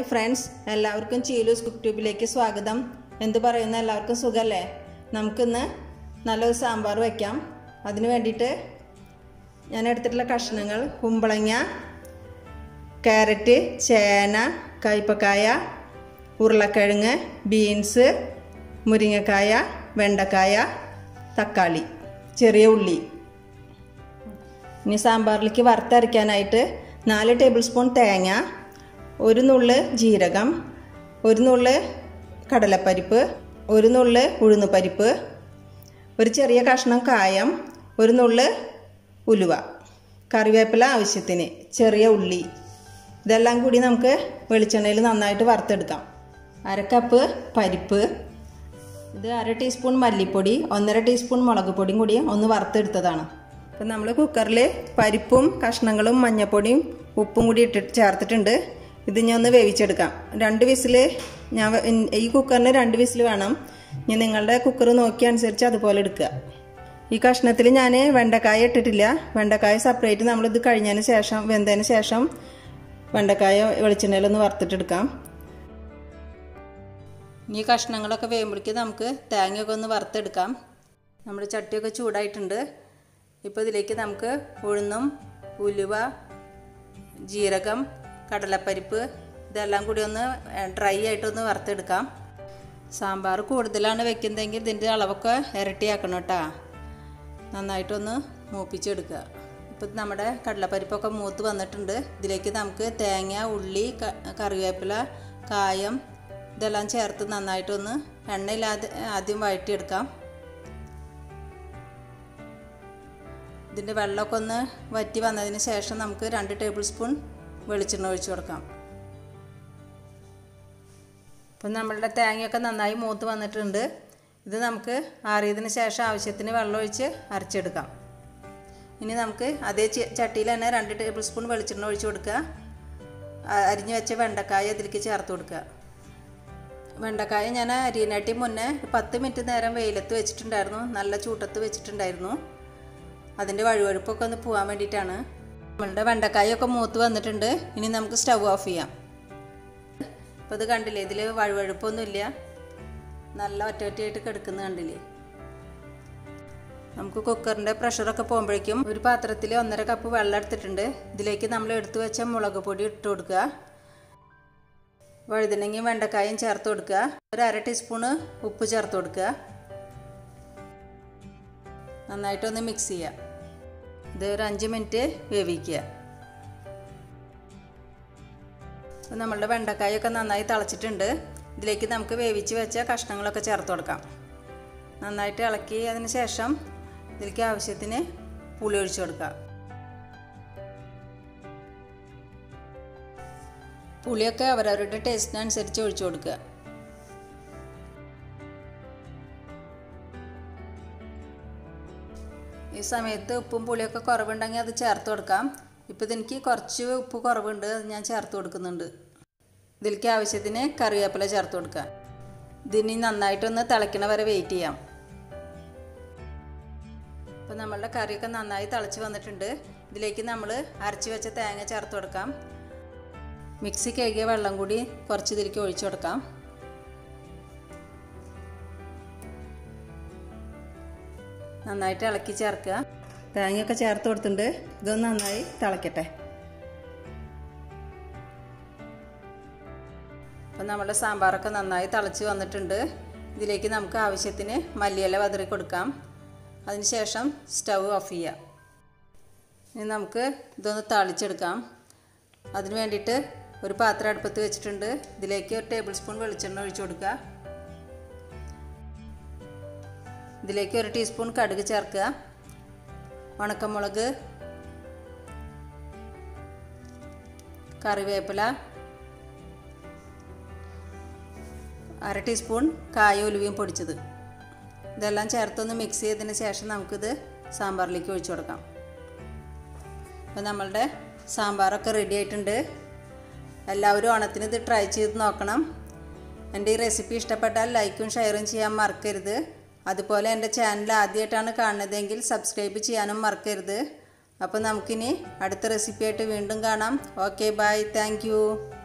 friends എല്ലാവർക്കും ചീലൂസ് cook ട്യൂബിലേക്ക് സ്വാഗതം എന്ത് പറയുന്ന എല്ലാവർക്കും സുഖമല്ലേ നമുക്കിന്ന് നല്ലൊരു സാമ്പാർ വയ്ക്കാം അതിന് വേണ്ടിയിട്ട് ഞാൻ എടുത്തിട്ടുള്ള കഷ്ണങ്ങൾ കുമ്പളങ്ങ ക്യാരറ്റ് ചേന കയ്പക്കായ ഉരുളക്കിഴങ്ങ് ബീൻസ് മുരിങ്ങക്കായ വെണ്ടക്കായ തക്കാളി ചെറിയ ഉള്ളി ഇനി സാമ്പാറിലേക്ക് വറുത്തരയ്ക്കാനായിട്ട് നാല് ടേബിൾ സ്പൂൺ തേങ്ങ ഒരു നുള്ള് ജീരകം ഒരു നുള്ള് കടലപ്പരിപ്പ് ഒരു നുള്ള് ഉഴുന്നുപരിപ്പ് ഒരു ചെറിയ കഷ്ണം കായം ഒരു നുള്ള് ഉലുവ കറിവേപ്പില ആവശ്യത്തിന് ചെറിയ ഉള്ളി ഇതെല്ലാം കൂടി നമുക്ക് വെളിച്ചെണ്ണയിൽ നന്നായിട്ട് വറുത്തെടുക്കാം അര കപ്പ് പരിപ്പ് ഇത് അര ടീസ്പൂൺ മല്ലിപ്പൊടി ഒന്നര ടീസ്പൂൺ മുളക് പൊടിയും കൂടി ഒന്ന് വറുത്തെടുത്തതാണ് അപ്പം നമ്മൾ കുക്കറിൽ പരിപ്പും കഷ്ണങ്ങളും മഞ്ഞൾപ്പൊടിയും ഉപ്പും കൂടി ഇട്ടിട്ട് ചേർത്തിട്ടുണ്ട് ഇത് ഞാൻ ഒന്ന് വേവിച്ചെടുക്കാം രണ്ട് വിസിൽ ഞാൻ വെ- ഇൻ- ഈ കുക്കറിന് രണ്ട് വിസിൽ വേണം ഞാൻ നിങ്ങളുടെ കുക്കർ നോക്കി അനുസരിച്ച് അതുപോലെ എടുക്കുക ഈ കഷ്ണത്തിൽ ഞാൻ വെണ്ടക്കായ ഇട്ടിട്ടില്ല വെണ്ടക്കായ സെപ്പറേറ്റ് നമ്മളിത് കഴിഞ്ഞതിന് ശേഷം വെന്തതിന് ശേഷം വെണ്ടക്കായ വെളിച്ചെണ്ണയിലൊന്ന് വറുത്തിട്ടെടുക്കാം ഇനി ഈ കഷ്ണങ്ങളൊക്കെ വേകുമ്പോഴേക്കും നമുക്ക് തേങ്ങയൊക്കെ ഒന്ന് വറുത്തെടുക്കാം നമ്മുടെ ചട്ടിയൊക്കെ ചൂടായിട്ടുണ്ട് ഇപ്പോൾ ഇതിലേക്ക് നമുക്ക് ഉഴുന്നും ഉലുവ ജീരകം കടലപ്പരിപ്പ് ഇതെല്ലാം കൂടി ഒന്ന് ഡ്രൈ ആയിട്ടൊന്ന് വറുത്തെടുക്കാം സാമ്പാർ കൂടുതലാണ് വെക്കുന്നതെങ്കിൽ ഇതിൻ്റെ അളവൊക്കെ ഇരട്ടിയാക്കണം കേട്ടോ നന്നായിട്ടൊന്ന് മൂപ്പിച്ചെടുക്കുക ഇപ്പം നമ്മുടെ കടലപ്പരിപ്പൊക്കെ മൂത്ത് വന്നിട്ടുണ്ട് ഇതിലേക്ക് നമുക്ക് തേങ്ങ ഉള്ളി ക- കറിവേപ്പില കായം ഇതെല്ലാം ചേർത്ത് നന്നായിട്ടൊന്ന് എണ്ണയില്ലാതെ ആദ്യം വഴറ്റിയെടുക്കാം ഇതിൻ്റെ വെള്ളമൊക്കെ ഒന്ന് വറ്റി വന്നതിന് ശേഷം നമുക്ക് രണ്ട് ടേബിൾ സ്പൂൺ വെളിച്ചെണ്ണ ഒഴിച്ചു കൊടുക്കാം ഇപ്പം നമ്മളുടെ തേങ്ങയൊക്കെ നന്നായി മൂത്ത് വന്നിട്ടുണ്ട് ഇത് നമുക്ക് ആറിയതിന് ശേഷം ആവശ്യത്തിന് വെള്ളം ഒഴിച്ച് അരച്ചെടുക്കാം ഇനി നമുക്ക് അതേ ചി- ചട്ടിയിൽ തന്നെ രണ്ട് ടേബിൾ സ്പൂൺ വെളിച്ചെണ്ണ ഒഴിച്ച് കൊടുക്കുക അ- അരിഞ്ഞു വെച്ച വെണ്ടക്കായ ഇതിലേക്ക് ചേർത്ത് കൊടുക്കുക വെണ്ടക്കായ ഞാൻ അരിയനാട്ടി മുന്നേ ഒരു പത്ത് മിനിറ്റ് നേരം വെയിലത്ത് വെച്ചിട്ടുണ്ടായിരുന്നു നല്ല ചൂട്ടത്ത് വെച്ചിട്ടുണ്ടായിരുന്നു അതിൻ്റെ വഴുവഴുപ്പൊക്കെ ഒന്ന് പോകാൻ വേണ്ടിയിട്ടാണ് നമ്മളുടെ വെണ്ടക്കായൊക്കെ മൂത്ത് വന്നിട്ടുണ്ട് ഇനി നമുക്ക് സ്റ്റവ് ഓഫ് ചെയ്യാം ഇപ്പോൾ ഇത് കണ്ടില്ലേ ഇതിൽ വഴുവഴുപ്പൊന്നുമില്ല നല്ല ഒറ്റ ഒറ്റയായിട്ട് കിടക്കുന്ന കണ്ടില്ലേ നമുക്ക് കുക്കറിൻ്റെ പ്രഷറൊക്കെ പോകുമ്പോഴേക്കും ഒരു പാത്രത്തിൽ ഒന്നര കപ്പ് വെള്ളം എടുത്തിട്ടുണ്ട് ഇതിലേക്ക് നമ്മൾ എടുത്തു വെച്ച മുളക് പൊടി ഇട്ട് കൊടുക്കുക വഴുതനങ്ങയും വെണ്ടക്കായും ചേർത്ത് കൊടുക്കുക ഒരു അര ടീസ്പൂണ് ഉപ്പ് ചേർത്ത് കൊടുക്കുക നന്നായിട്ടൊന്ന് മിക്സ് ചെയ്യുക ഇത് ഒരു അഞ്ച് മിനിറ്റ് വേവിക്കുക അപ്പോൾ നമ്മളുടെ വെണ്ടക്കായൊക്കെ നന്നായി തിളച്ചിട്ടുണ്ട് ഇതിലേക്ക് നമുക്ക് വേവിച്ച് വെച്ച കഷ്ണങ്ങളൊക്കെ ചേർത്ത് കൊടുക്കാം നന്നായിട്ട് ഇളക്കി അതിന് ശേഷം ഇതിലേക്ക് ആവശ്യത്തിന് പുളി ഒഴിച്ചു കൊടുക്കാം പുളിയൊക്കെ അവരവരുടെ ടേസ്റ്റിനനുസരിച്ച് ഒഴിച്ചു കൊടുക്കുക ഈ സമയത്ത് ഉപ്പും പുളിയൊക്കെ കുറവുണ്ടെങ്കിൽ അത് ചേർത്ത് കൊടുക്കാം ഇപ്പോൾ ഇതെനിക്ക് കുറച്ച് ഉപ്പ് കുറവുണ്ട് അത് ഞാൻ ചേർത്ത് കൊടുക്കുന്നുണ്ട് ഇതിലേക്ക് ആവശ്യത്തിന് കറിവേപ്പില ചേർത്ത് കൊടുക്കാം ഇതിനി നന്നായിട്ടൊന്ന് തിളയ്ക്കണ വരെ വെയിറ്റ് ചെയ്യാം അപ്പോൾ നമ്മളുടെ കറിയൊക്കെ നന്നായി തിളച്ച് വന്നിട്ടുണ്ട് ഇതിലേക്ക് നമ്മൾ അരച്ച് വെച്ച തേങ്ങ ചേർത്ത് കൊടുക്കാം മിക്സി കഴുകിയ വെള്ളം കൂടി കുറച്ച് ഇതിലേക്ക് ഒഴിച്ചു കൊടുക്കാം നന്നായിട്ട് ഇളക്കി ചേർക്കുക തേങ്ങയൊക്കെ ചേർത്ത് കൊടുത്തിട്ടുണ്ട് ഇതൊന്ന് നന്നായി തിളക്കട്ടെ അപ്പം നമ്മുടെ സാമ്പാറൊക്കെ നന്നായി തിളച്ച് വന്നിട്ടുണ്ട് ഇതിലേക്ക് നമുക്ക് ആവശ്യത്തിന് മല്ലിയില വതറി കൊടുക്കാം അതിനുശേഷം സ്റ്റൗ ഓഫ് ചെയ്യാം ഇനി നമുക്ക് ഇതൊന്ന് താളിച്ചെടുക്കാം അതിന് വേണ്ടിയിട്ട് ഒരു പാത്രം അടുപ്പത്ത് വെച്ചിട്ടുണ്ട് ഇതിലേക്ക് ഒരു ടേബിൾ സ്പൂൺ വെളിച്ചെണ്ണ ഒഴിച്ചു കൊടുക്കുക ഇതിലേക്ക് ഒരു ടീസ്പൂൺ കടുക് ചേർക്കുക ഉണക്കമുളക് കറിവേപ്പില അര ടീസ്പൂൺ കായ ഉലുവയും പൊടിച്ചത് ഇതെല്ലാം ചേർത്തൊന്ന് മിക്സ് ചെയ്തതിന് ശേഷം നമുക്കിത് സാമ്പാറിലേക്ക് ഒഴിച്ചു കൊടുക്കാം അപ്പോൾ നമ്മളുടെ സാമ്പാറൊക്കെ റെഡി ആയിട്ടുണ്ട് എല്ലാവരും ഓണത്തിന് ഇത് ട്രൈ ചെയ്ത് നോക്കണം എൻ്റെ ഈ റെസിപ്പി ഇഷ്ടപ്പെട്ടാൽ ലൈക്കും ഷെയറും ചെയ്യാൻ മറക്കരുത് അതുപോലെ എൻ്റെ ചാനൽ ആദ്യമായിട്ടാണ് കാണുന്നതെങ്കിൽ സബ്സ്ക്രൈബ് ചെയ്യാനും മറക്കരുത് അപ്പോൾ നമുക്കിനി അടുത്ത റെസിപ്പിയായിട്ട് വീണ്ടും കാണാം ഓക്കെ ബൈ താങ്ക്